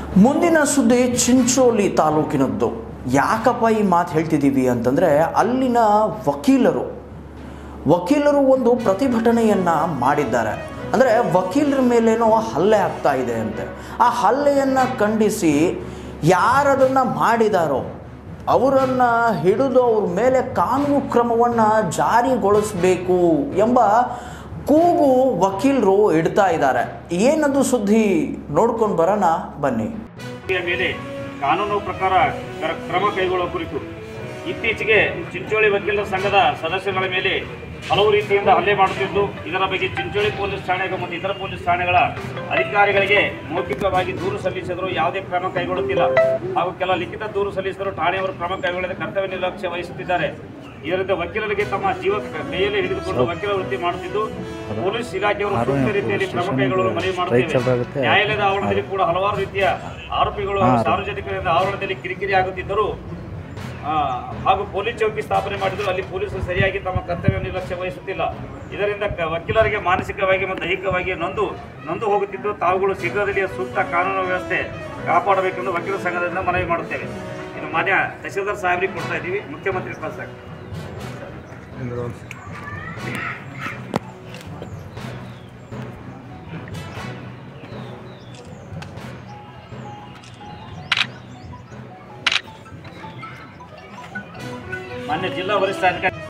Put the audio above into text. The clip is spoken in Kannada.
ಮುಂದಿನ ಸುದ್ದಿ ಚಿಂಚೋಳಿ ತಾಲೂಕಿನದ್ದು ಯಾಕಪ್ಪ ಈ ಮಾತು ಹೇಳ್ತಿದ್ದೀವಿ ಅಂತಂದರೆ ಅಲ್ಲಿನ ವಕೀಲರು ವಕೀಲರು ಒಂದು ಪ್ರತಿಭಟನೆಯನ್ನು ಮಾಡಿದ್ದಾರೆ ಅಂದರೆ ವಕೀಲರ ಮೇಲೇನೋ ಹಲ್ಲೆ ಆಗ್ತಾ ಇದೆ ಅಂತೆ ಆ ಹಲ್ಲೆಯನ್ನು ಖಂಡಿಸಿ ಯಾರದನ್ನು ಮಾಡಿದಾರೋ ಅವರನ್ನು ಹಿಡಿದು ಅವ್ರ ಮೇಲೆ ಕಾನೂನು ಕ್ರಮವನ್ನು ಜಾರಿಗೊಳಿಸಬೇಕು ಎಂಬ ಕೂಗು ವಕೀಲರು ಇಡ್ತಾ ಇದ್ದಾರೆ ಏನದು ಸುದ್ದಿ ನೋಡ್ಕೊಂಡು ಬರೋಣ ಬನ್ನಿ ವ್ಯಕ್ತಿಯ ಮೇಲೆ ಕಾನೂನು ಪ್ರಕಾರ ಕರ- ಕ್ರಮ ಕೈಗೊಳ್ಳುವ ಕುರಿತು ಇತ್ತೀಚೆಗೆ ಚಿಂಚೋಳಿ ವಕೀಲರ ಸಂಘದ ಸದಸ್ಯಗಳ ಮೇಲೆ ಹಲವು ರೀತಿಯಿಂದ ಹಲ್ಲೆ ಮಾಡುತ್ತಿದ್ದು ಇದರ ಬಗ್ಗೆ ಚಿಂಚೋಳಿ ಪೊಲೀಸ್ ಠಾಣೆಗೆ ಮತ್ತು ಇತರ ಪೊಲೀಸ್ ಠಾಣೆಗಳ ಅಧಿಕಾರಿಗಳಿಗೆ ಮೌಖಿಕವಾಗಿ ದೂರು ಸಲ್ಲಿಸಿದರೂ ಯಾವುದೇ ಕ್ರಮ ಕೈಗೊಳ್ಳುತ್ತಿಲ್ಲ ಹಾಗೂ ಕೆಲ ಲಿಖಿತ ದೂರು ಸಲ್ಲಿಸಿದರೂ ಠಾಣೆಯವರು ಕ್ರಮ ಕೈಗೊಳ್ಳದೆ ಕರ್ತವ್ಯ ನಿರ್ಲಕ್ಷ್ಯ ವಹಿಸುತ್ತಿದ್ದಾರೆ ಇದರಿಂದ ವಕೀಲರಿಗೆ ತಮ್ಮ ಜೀವ ಕೈಯಲ್ಲಿ ಹಿಡಿದುಕೊಂಡು ವಕೀಲ ವೃತ್ತಿ ಮಾಡುತ್ತಿದ್ದು ಪೊಲೀಸ್ ಇಲಾಖೆಯವರು ಸೂಕ್ತ ರೀತಿಯಲ್ಲಿ ಕ್ರಮ ಕೈಗೊಳ್ಳಲು ಮನವಿ ಮಾಡುತ್ತೇವೆ ನ್ಯಾಯಾಲಯದ ಆವರಣದಲ್ಲಿ ಕೂಡ ಹಲವಾರು ರೀತಿಯ ಆರೋಪಿಗಳು ಹಾಗೂ ಸಾರ್ವಜನಿಕರಿಂದ ಆವರಣದಲ್ಲಿ ಕಿರಿಕಿರಿ ಆಗುತ್ತಿದ್ದರೂ ಆ, ಹಾಗೂ ಪೊಲೀಸ್ ಚೌಕಿ ಸ್ಥಾಪನೆ ಮಾಡಿದ್ರು ಅಲ್ಲಿ ಪೊಲೀಸರು ಸರಿಯಾಗಿ ತಮ್ಮ ಕರ್ತವ್ಯ ನಿರ್ಲಕ್ಷ್ಯ ವಹಿಸುತ್ತಿಲ್ಲ ಇದರಿಂದ ಕ- ವಕೀಲರಿಗೆ ಮಾನಸಿಕವಾಗಿ ಮತ್ತು ದೈಹಿಕವಾಗಿ ನೊಂದು ನೊಂದು ಹೋಗುತ್ತಿದ್ದು ತಾವುಗಳು ಶೀಘ್ರದಲ್ಲಿಯೇ ಸೂಕ್ತ ಕಾನೂನು ವ್ಯವಸ್ಥೆ ಕಾಪಾಡಬೇಕೆಂದು ವಕೀಲ ಸಂಘದಿಂದ ಮನವಿ ಮಾಡುತ್ತೇವೆ ಇನ್ನು ಮಾನ್ಯ ತಹಸೀಲ್ದಾರ್ ಸಾಹೇಬ್ರಿಗೆ ಕೊಡ್ತಾ ಇದ್ದೀವಿ ಮುಖ್ಯಮಂತ್ರಿ ಕಳ್ಸಕ್ಕೆ ಮಾನ್ಯ ಜಿಲ್ಲಾ ವರಿಷ್ಠ ಅಧಿಕಾರಿ